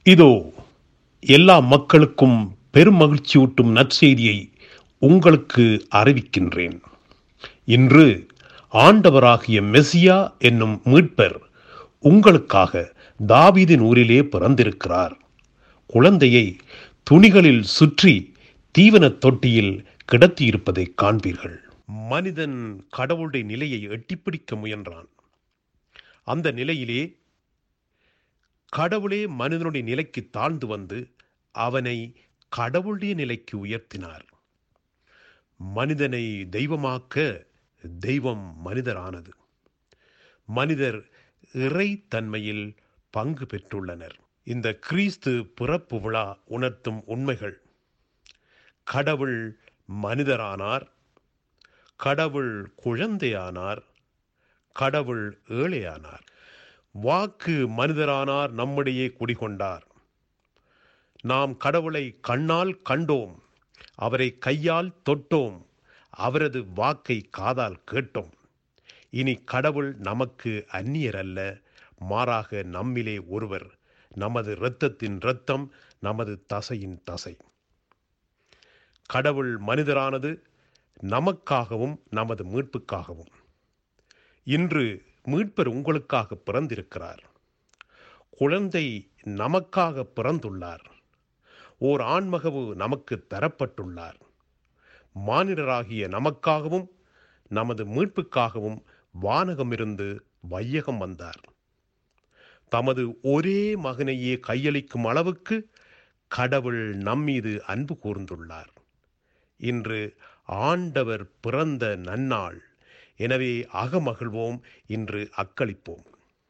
இதோ எல்லா மக்களுக்கும் பெருமகிழ்ச்சியூட்டும் நற்செய்தியை உங்களுக்கு அறிவிக்கின்றேன் இன்று ஆண்டவராகிய மெசியா என்னும் மீட்பர் உங்களுக்காக தாவீதின் ஊரிலே பிறந்திருக்கிறார் குழந்தையை துணிகளில் சுற்றி தீவனத் தொட்டியில் கிடத்தியிருப்பதை காண்பீர்கள் மனிதன் கடவுளுடைய நிலையை எட்டிப்பிடிக்க முயன்றான் அந்த நிலையிலே கடவுளே மனிதனுடைய நிலைக்கு தாழ்ந்து வந்து அவனை கடவுளுடைய நிலைக்கு உயர்த்தினார் மனிதனை தெய்வமாக்க தெய்வம் மனிதரானது மனிதர் இறை தன்மையில் பங்கு பெற்றுள்ளனர் இந்த கிறிஸ்து பிறப்பு விழா உணர்த்தும் உண்மைகள் கடவுள் மனிதரானார் கடவுள் குழந்தையானார் கடவுள் ஏழையானார் வாக்கு மனிதரானார் நம்மிடையே குடிகொண்டார் நாம் கடவுளை கண்ணால் கண்டோம் அவரை கையால் தொட்டோம் அவரது வாக்கை காதால் கேட்டோம் இனி கடவுள் நமக்கு அந்நியர் அல்ல மாறாக நம்மிலே ஒருவர் நமது இரத்தத்தின் இரத்தம் நமது தசையின் தசை கடவுள் மனிதரானது நமக்காகவும் நமது மீட்புக்காகவும் இன்று மீட்பர் உங்களுக்காக பிறந்திருக்கிறார் குழந்தை நமக்காக பிறந்துள்ளார் ஓர் ஆண்மகவு நமக்கு தரப்பட்டுள்ளார் மானிடராகிய நமக்காகவும் நமது மீட்புக்காகவும் வானகமிருந்து வையகம் வந்தார் தமது ஒரே மகனையே கையளிக்கும் அளவுக்கு கடவுள் நம்மீது அன்பு கூர்ந்துள்ளார் இன்று ஆண்டவர் பிறந்த நன்னாள் எனவே அகமகிழ்வோம் இன்று அக்களிப்போம்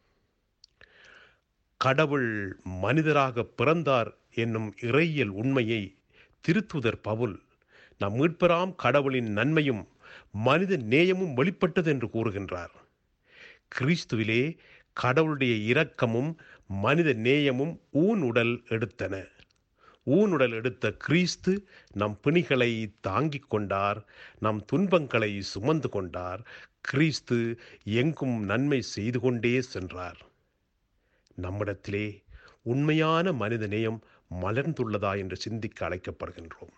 கடவுள் மனிதராக பிறந்தார் என்னும் இறையியல் உண்மையை திருத்துதர் பவுல் நம் மீட்பராம் கடவுளின் நன்மையும் மனித நேயமும் வெளிப்பட்டது என்று கூறுகின்றார் கிறிஸ்துவிலே கடவுளுடைய இரக்கமும் மனித நேயமும் ஊன் உடல் எடுத்தன ஊனுடல் எடுத்த கிறிஸ்து நம் பிணிகளை தாங்கிக் கொண்டார் நம் துன்பங்களை சுமந்து கொண்டார் கிறிஸ்து எங்கும் நன்மை செய்து கொண்டே சென்றார் நம்மிடத்திலே உண்மையான மனித நேயம் மலர்ந்துள்ளதா என்று சிந்திக்க அழைக்கப்படுகின்றோம்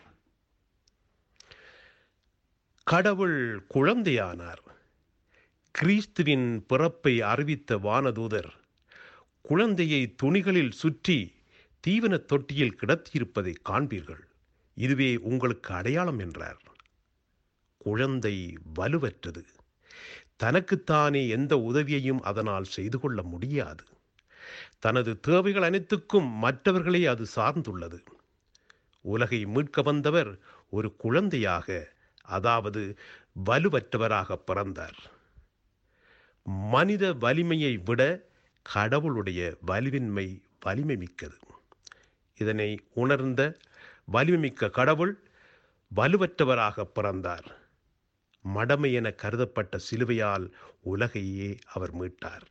கடவுள் குழந்தையானார் கிறிஸ்துவின் பிறப்பை அறிவித்த வானதூதர் குழந்தையை துணிகளில் சுற்றி தீவன தொட்டியில் கிடத்தியிருப்பதை காண்பீர்கள் இதுவே உங்களுக்கு அடையாளம் என்றார் குழந்தை வலுவற்றது தனக்குத்தானே எந்த உதவியையும் அதனால் செய்து கொள்ள முடியாது தனது தேவைகள் அனைத்துக்கும் மற்றவர்களே அது சார்ந்துள்ளது உலகை மீட்க வந்தவர் ஒரு குழந்தையாக அதாவது வலுவற்றவராக பிறந்தார் மனித வலிமையை விட கடவுளுடைய வலிவின்மை வலிமை மிக்கது இதனை உணர்ந்த வலிமைமிக்க கடவுள் வலுவற்றவராக பிறந்தார் மடமை என கருதப்பட்ட சிலுவையால் உலகையே அவர் மீட்டார்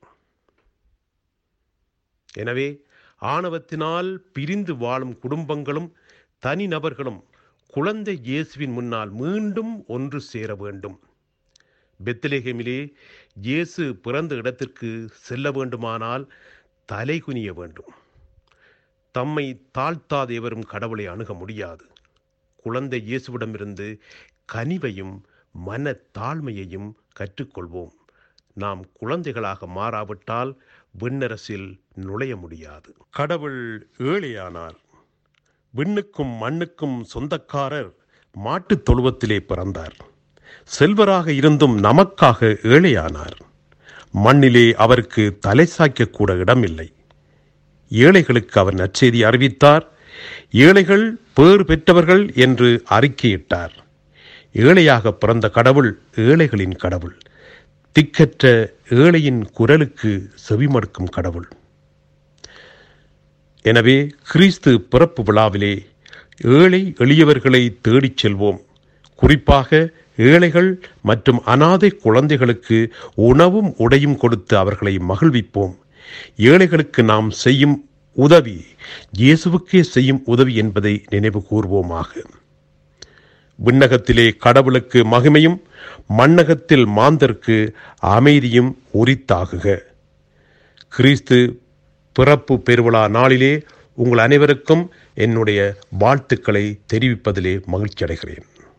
எனவே ஆணவத்தினால் பிரிந்து வாழும் குடும்பங்களும் தனிநபர்களும் குழந்தை இயேசுவின் முன்னால் மீண்டும் ஒன்று சேர வேண்டும் பெத்லேஹேமிலே இயேசு பிறந்த இடத்திற்கு செல்ல வேண்டுமானால் தலைகுனிய வேண்டும் தம்மை தாழ்த்தாத எவரும் கடவுளை அணுக முடியாது குழந்தை இயேசுவிடமிருந்து கனிவையும் மன தாழ்மையையும் கற்றுக்கொள்வோம் நாம் குழந்தைகளாக மாறாவிட்டால் விண்ணரசில் நுழைய முடியாது கடவுள் ஏழையானார் விண்ணுக்கும் மண்ணுக்கும் சொந்தக்காரர் மாட்டுத் தொழுவத்திலே பிறந்தார் செல்வராக இருந்தும் நமக்காக ஏழையானார் மண்ணிலே அவருக்கு தலை சாய்க்கக்கூட இடமில்லை ஏழைகளுக்கு அவர் நற்செய்தி அறிவித்தார் ஏழைகள் பேறு பெற்றவர்கள் என்று அறிக்கையிட்டார் ஏழையாக பிறந்த கடவுள் ஏழைகளின் கடவுள் திக்கற்ற ஏழையின் குரலுக்கு செவிமடுக்கும் கடவுள் எனவே கிறிஸ்து பிறப்பு விழாவிலே ஏழை எளியவர்களை தேடிச் செல்வோம் குறிப்பாக ஏழைகள் மற்றும் அனாதை குழந்தைகளுக்கு உணவும் உடையும் கொடுத்து அவர்களை மகிழ்விப்போம் ஏழைகளுக்கு நாம் செய்யும் உதவி இயேசுவுக்கே செய்யும் உதவி என்பதை நினைவு கூர்வோமாக விண்ணகத்திலே கடவுளுக்கு மகிமையும் மண்ணகத்தில் மாந்தர்க்கு அமைதியும் உரித்தாகுக கிறிஸ்து பிறப்பு பெருவிழா நாளிலே உங்கள் அனைவருக்கும் என்னுடைய வாழ்த்துக்களை தெரிவிப்பதிலே மகிழ்ச்சி அடைகிறேன்